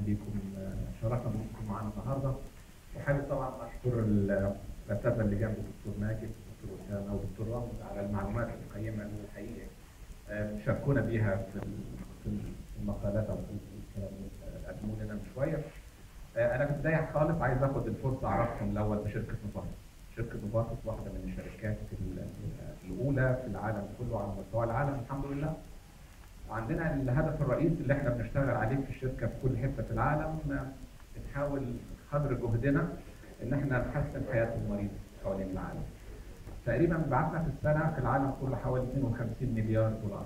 بيكم شرفنا بوجودكم معانا النهارده وحابب طبعا اشكر الاساتذه اللي جنبي الدكتور ماجد والدكتور اسامه والدكتور رامز على المعلومات القيمه اللي الحقيقه شاركونا بيها في في المقالات او في الكلام اللي قدموه لنا من شويه. انا في البدايه خالص عايز اخد الفرصه اعرفكم الاول بشركه نوفارتس. شركه نوفارتس واحده من الشركات الاولى في العالم كله على مستوى العالم الحمد لله. وعندنا الهدف الرئيسي اللي احنا بنشتغل عليه في الشركه في كل حته في العالم بنحاول قدر جهدنا ان احنا نحسن حياه المريض حوالين العالم. تقريبا بعتنا في السنه في العالم كله حوالي 52 مليار دولار.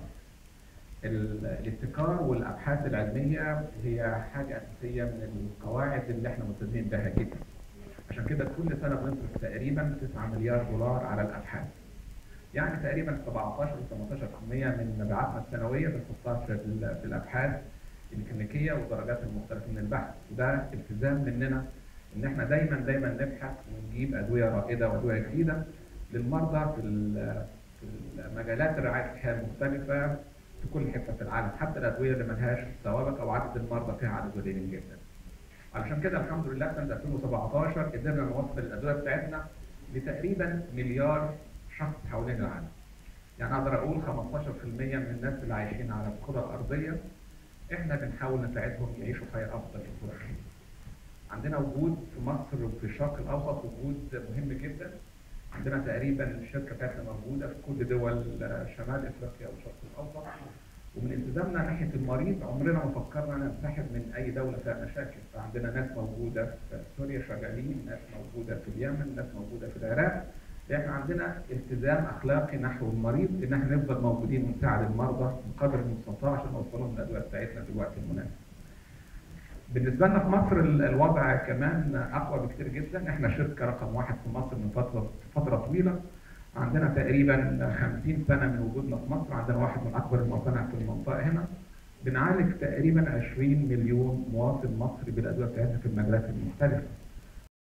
الابتكار والابحاث العلميه هي حاجه اساسيه من القواعد اللي احنا ملتزمين بها جدا. عشان كده كل سنه بنصرف تقريبا 9 مليار دولار على الابحاث. يعني تقريبا 17 ل 18% من مبيعاتنا السنويه بنحطها في, في الابحاث الكلينيكيه والدرجات المختلفه من البحث وده التزام مننا ان احنا دايما دايما نبحث ونجيب ادويه رائده وادويه جديده للمرضى في في مجالات الرعايه الصحيه المختلفه في كل حته في العالم حتى الادويه اللي ملهاش سوابق او عدد المرضى فيها عدد قليل جدا. علشان كده الحمد لله سنه 2017 قدرنا نوصل الادويه بتاعتنا لتقريبا مليار شخص حوالين العالم. يعني اقدر اقول 15% من الناس اللي عايشين على الكره الارضيه احنا بنحاول نساعدهم يعيشوا حياه افضل في الكره عندنا وجود في مصر وفي الشرق الاوسط وجود مهم جدا. عندنا تقريبا الشركه بتاعتنا موجوده في كل دول شمال افريقيا والشرق الاوسط ومن التزامنا ناحيه المريض عمرنا ما فكرنا ننسحب من اي دوله فيها مشاكل فعندنا ناس موجوده في سوريا شغالين ناس موجوده في اليمن ناس موجوده في العراق احنا عندنا التزام اخلاقي نحو المريض ان احنا نفضل موجودين ونساعد المرضى بقدر المستطاع عشان نوصل لهم الادويه بتاعتنا في الوقت المناسب. بالنسبه لنا في مصر الوضع كمان اقوى بكتير جدا احنا شركه رقم واحد في مصر من فتره فتره طويله عندنا تقريبا 50 سنه من وجودنا في مصر عندنا واحد من اكبر المصانع في المنطقه هنا بنعالج تقريبا 20 مليون مواطن مصري بالادويه بتاعتنا في المجالات المختلفه